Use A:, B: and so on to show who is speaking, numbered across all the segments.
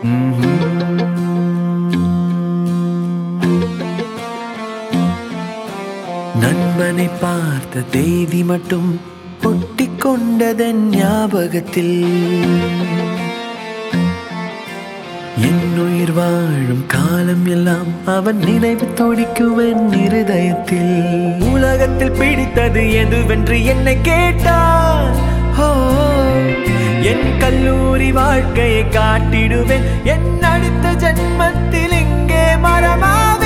A: நண்பனை பார்த்த தேதி மட்டும் ஒட்டிக் கொண்டதன் ஞாபகத்தில் என் உயிர் வாழும் காலம் எல்லாம் அவன் நினைவு துடிக்குவன் இருதயத்தில் உலகத்தில் பிடித்தது எதுவென்று என்னை கேட்டால் ஓ என் கல்லூரி வாழ்க்கையை காட்டிடுவேன் என் அடுத்த ஜென்மத்தில் இங்கே மரமாவே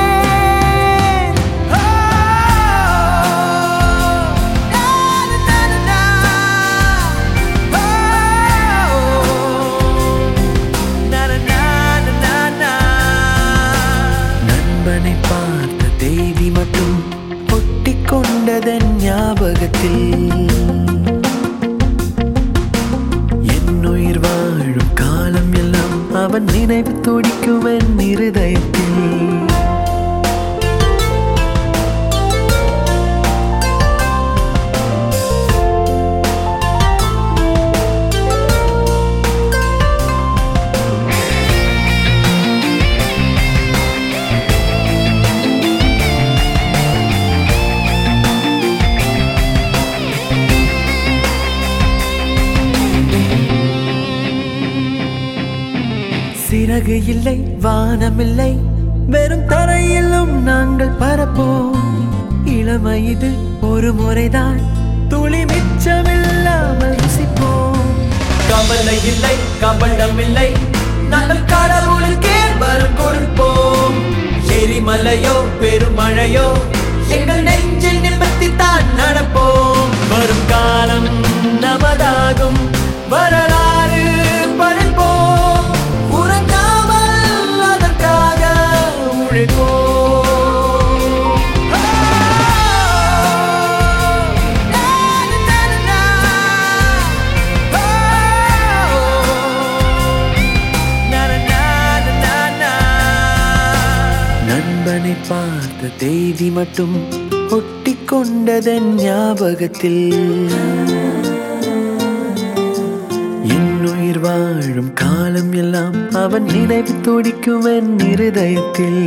A: நண்பனை பார்த்த தேதி மட்டும் ஒட்டிக் கொண்டதன் ஞாபகத்தில் என் உயிர் வாழும் காலம் எல்லாம் அவன் நினைவு துடிக்குவன் இருதயத்தில் சிறகு இல்லை வானமில்லை வெறும் தரையிலும் நாங்கள் பரப்போம் இளமை இது ஒரு முறைதான் துளி மிச்சமில்லாமல் ருசிப்போம் கவலை இல்லை கபடம் இல்லை நாங்கள் கடவுளுக்கே வரம் கொடுப்போம் எரிமலையோ பெருமழையோ எங்கள் நெஞ்சில் நிமித்தி தான் நடப்போம் வரும் காலம் நமதாகும் வரலாறு படைப்போம் உறங்காமல் அதற்காக உழைப்போம் நண்பனை பார்த்த தேதி மட்டும் ஒட்டிக் கொண்டதன் ஞாபகத்தில் என் உயிர் வாழும் காலம் எல்லாம் அவன் நினைவு துடிக்குவன் இருதயத்தில்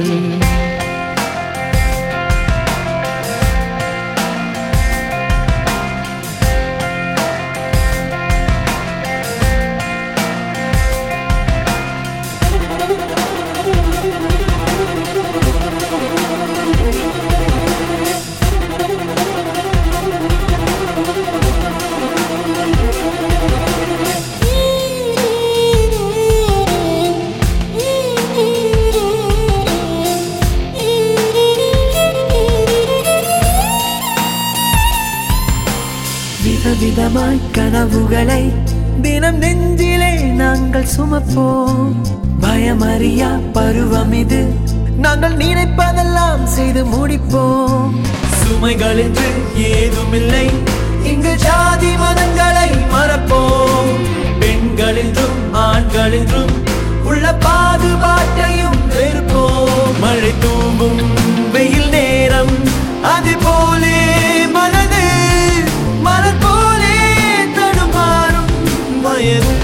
A: விதவிதமாய் கனவுகளை தினம் நெஞ்சிலே நாங்கள் சுமப்போம் பயமறியா பருவம் இது நாங்கள் நினைப்பதெல்லாம் செய்து முடிப்போம் சுமைகள் என்று ஏதுமில்லை இங்கு ஜாதி மதங்களை மறப்போம் பெண்கள் என்றும் ஆண்கள் என்றும் உள்ள பாகுபாட்டையும் வெறுப்போம் மழை தூவும் வெயில் நேரம் அது போலே மனது மலர் போலே தடுமாறும் வயது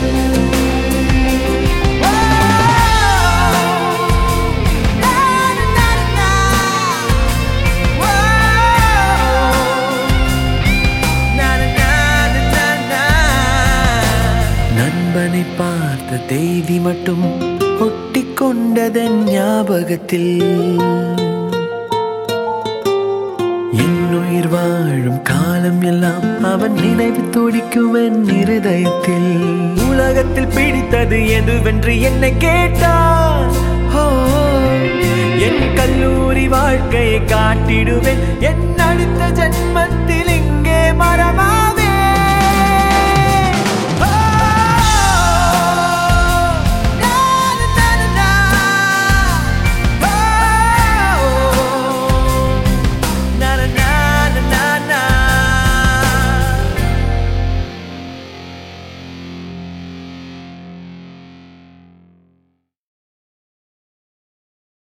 A: நண்பனை பார்த்த தேதி மட்டும் ஒட்டிக் கொண்டதன் ஞாபகத்தில் என் உயிர் வாழும் காலம் எல்லாம் அவன் நினைவு துடிக்குவன் இருதயத்தில் உலகத்தில் பிடித்தது எதுவென்று என்னை கேட்டால் ஓ என் கல்லூரி வாழ்க்கையை காட்டிடுவேன் என் அடுத்த ஜென்மத்தில் இங்கே மரமா